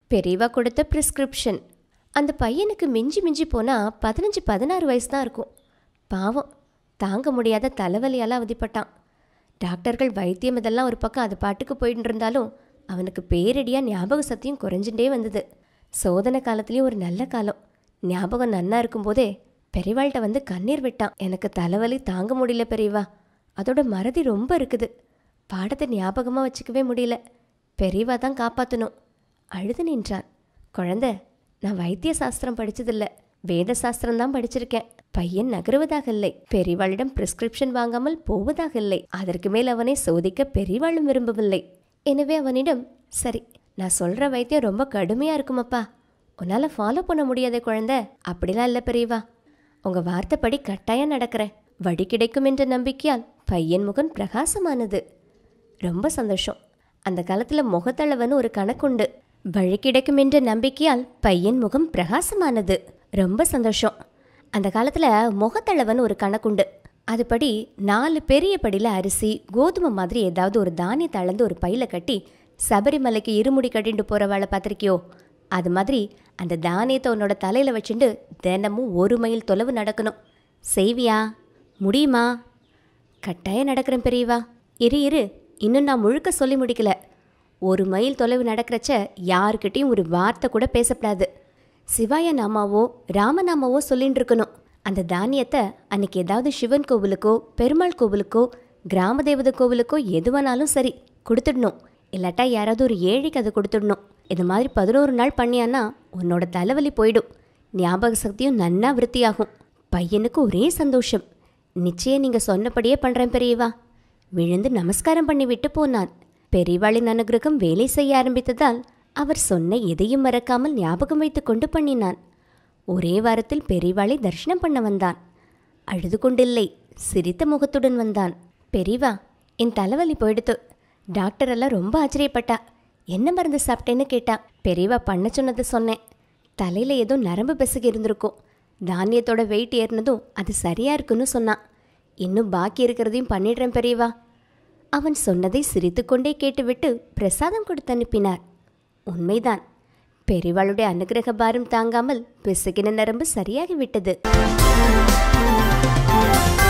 பெரியவா கொடுத்த ப்ரிஸ்கிரிப்ஷன் அந்த பையனுக்கு மிஞ்சி மிஞ்சி போனால் பதினஞ்சு பதினாறு வயசு தான் இருக்கும் பாவம் தாங்க முடியாத தலைவலியால் அவதிப்பட்டான் டாக்டர்கள் வைத்தியம் இதெல்லாம் ஒரு பக்கம் அது பாட்டுக்கு போயிட்டு இருந்தாலும் அவனுக்கு பேரடியாக ஞாபக சக்தியும் குறைஞ்சுட்டே வந்தது சோதனை காலத்துலேயும் ஒரு நல்ல காலம் ஞாபகம் நன்னா இருக்கும்போதே பெரியவாள்கிட்ட வந்து கண்ணீர் விட்டான் எனக்கு தலைவலி தாங்க முடியல பெரியவா அதோட மறதி ரொம்ப இருக்குது பாடத்தை ஞாபகமாக வச்சுக்கவே முடியல பெரியவா தான் காப்பாற்றணும் அழுது நின்றான் குழந்தை நான் வைத்திய சாஸ்திரம் படிச்சதில்ல வேத சாஸ்திரம் தான் படிச்சிருக்கேன் பையன் நகருவதாக இல்லை பெரியவாளிடம் பிரிஸ்கிரிப்ஷன் வாங்காமல் போவதாக இல்லை அதற்கு மேல் அவனை சோதிக்க பெரியவாளும் விரும்பவில்லை எனவே அவனிடம் சரி நான் சொல்ற வைத்தியம் ரொம்ப கடுமையா இருக்குமப்பா உன்னால ஃபாலோ பண்ண முடியாத குழந்தை அப்படிலாம் இல்லை பெரியவா உங்க வார்த்தைப்படி கட்டாயம் நடக்கிறேன் வழி கிடைக்கும் என்ற நம்பிக்கையால் பையன் முகம் பிரகாசமானது ரொம்ப சந்தோஷம் அந்த காலத்துல முகத்தளவன்னு ஒரு கணக்குண்டு வழி கிடைக்கும் என்ற நம்பிக்கையால் பையன் முகம் பிரகாசமானது ரொம்ப சந்தோஷம் அந்த காலத்துல முகத்தளவன்னு ஒரு கணக்குண்டு அதுபடி நாலு பெரிய படியில் அரிசி கோதுமை மாதிரி ஏதாவது ஒரு தானியத்தை அளந்து ஒரு பையில கட்டி சபரிமலைக்கு இருமுடி கட்டிட்டு போற வேலை பார்த்திருக்கியோ அது மாதிரி அந்த தானியத்தை உன்னோட தலையில வச்சுட்டு தினமும் ஒரு மைல் தொலைவு நடக்கணும் செய்வியா முடியுமா கட்டாயம் நடக்கிறேன் பெரியவா இரு இரு இன்னும் நான் முழுக்க சொல்லி முடிக்கல ஒரு மைல் தொலைவு நடக்கிறச்ச யாருக்கிட்டையும் ஒரு வார்த்தை கூட பேசப்படாது சிவாய நாமாவோ ராமநாமாவோ சொல்லிட்டு இருக்கணும் அந்த தானியத்தை அன்னைக்கு ஏதாவது சிவன் கோவிலுக்கோ பெருமாள் கோவிலுக்கோ கிராம தேவதை கோவிலுக்கோ எதுவானாலும் சரி கொடுத்துடணும் இல்லாட்டா யாராவது ஒரு ஏழைக்கு அதை கொடுத்துடணும் இது மாதிரி பதினோரு நாள் பண்ணியான்னா உன்னோட தலைவலி போயிடும் ஞாபக சக்தியும் நன்னா விருத்தியாகும் பையனுக்கு ஒரே சந்தோஷம் நிச்சயம் நீங்க சொன்னபடியே பண்றேன் பெரியவா விழுந்து நமஸ்காரம் பண்ணி விட்டு போனான் பெரியவாளின் அனுகிரகம் வேலை செய்ய ஆரம்பித்ததால் அவர் சொன்ன எதையும் மறக்காமல் ஞாபகம் வைத்துக் கொண்டு பண்ணினான் ஒரே வாரத்தில் பெரியவாளை தரிசனம் பண்ண வந்தான் அழுது கொண்டில்லை சிரித்த முகத்துடன் வந்தான் பெரியவா என் தலைவலி போயிடுத்து டாக்டர் எல்லாம் ரொம்ப ஆச்சரியப்பட்டா என்ன மருந்து சாப்பிட்டேன்னு கேட்டா பெரியவா பண்ண சொன்னதை சொன்னேன் தலையில ஏதோ நரம்பு பெசுகி இருந்திருக்கும் தானியத்தோட வெயிட் ஏறினதும் அது சரியா இருக்குன்னு சொன்னான் இன்னும் பாக்கி இருக்கிறதையும் பண்ணிடுறேன் பெரியவா அவன் சொன்னதை சிரித்துக்கொண்டே கேட்டுவிட்டு பிரசாதம் கொடுத்து அனுப்பினார் உண்மைதான் பெரியவாளுடைய அனுகிரக பாரம் தாங்காமல் பிசுகின நரம்பு சரியாகிவிட்டது